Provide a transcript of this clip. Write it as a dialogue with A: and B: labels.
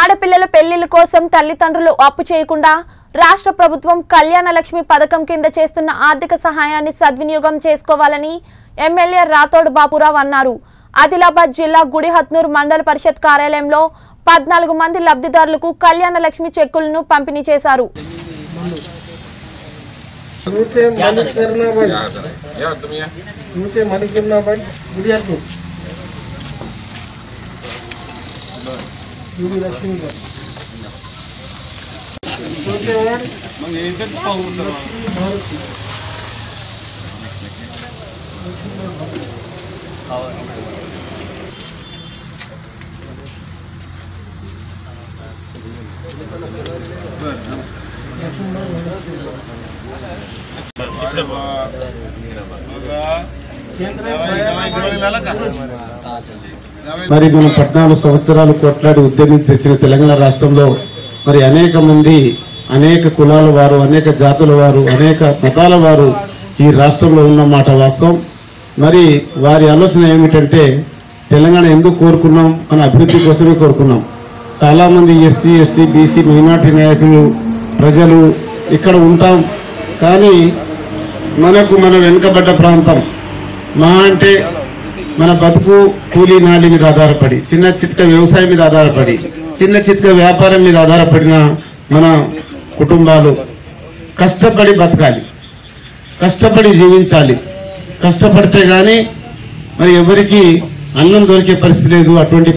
A: ఆడపిల్లల పెళ్లిళ్ల కోసం తల్లిదండ్రులు అప్పు చేయకుండా రాష్ట్ర ప్రభుత్వం కళ్యాణ లక్ష్మి పథకం కింద చేస్తున్న ఆర్థిక సహాయాన్ని సద్వినియోగం చేసుకోవాలని ఎమ్మెల్యే రాథోడ్ బాపురావు అన్నారు ఆదిలాబాద్ జిల్లా గుడిహత్నూర్ మండల పరిషత్ కార్యాలయంలో పద్నాలుగు మంది లబ్ధిదారులకు కళ్యాణ లక్ష్మి చెక్కులను పంపిణీ చేశారు
B: नीचे मलिक करना भाई
C: याद है याद तुम ये
B: नीचे मलिक करना भाई गुड़िया को गुड़ी लक्ष्मी का नीचे और
D: మరి మనం పద్నాలుగు సంవత్సరాలు కొట్లాడి ఉద్యమించి తెచ్చిన తెలంగాణ రాష్ట్రంలో మరి అనేక మంది అనేక కులాల వారు అనేక జాతుల వారు అనేక మతాల వారు ఈ రాష్ట్రంలో ఉన్నమాట వాస్తవం మరి వారి ఆలోచన ఏమిటంటే తెలంగాణ ఎందుకు కోరుకున్నాం మన అభివృద్ధి కోసమే కోరుకున్నాం చాలా మంది ఎస్సీ ఎస్టీ బీసీ మైనార్టీ నాయకులు ప్రజలు ఇక్కడ ఉంటాం కానీ మనకు మన వెనుకబడ్డ ప్రాంతం మా అంటే మన బతుకు కూలీ నాలి మీద ఆధారపడి చిన్న చిత్క వ్యవసాయం మీద ఆధారపడి చిన్న చిత్క వ్యాపారం మీద ఆధారపడిన మన కుటుంబాలు కష్టపడి బతకాలి కష్టపడి జీవించాలి కష్టపడితే గాని మరి ఎవరికి అన్నం దొరికే పరిస్థితి లేదు అటువంటి